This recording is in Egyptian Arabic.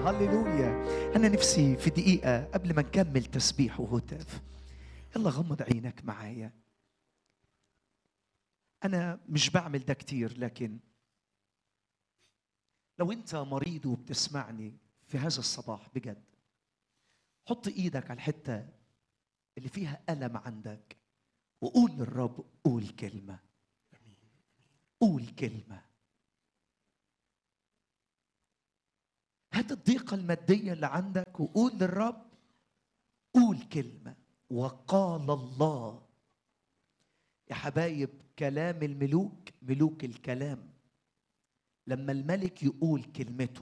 هللويا انا نفسي في دقيقه قبل ما نكمل تسبيح وهتاف يلا غمض عينك معايا انا مش بعمل ده كتير لكن لو انت مريض وبتسمعني في هذا الصباح بجد حط ايدك على الحته اللي فيها الم عندك وقول للرب قول كلمه قول كلمه هات الضيقه الماديه اللي عندك وقول للرب قول كلمه وقال الله يا حبايب كلام الملوك ملوك الكلام لما الملك يقول كلمته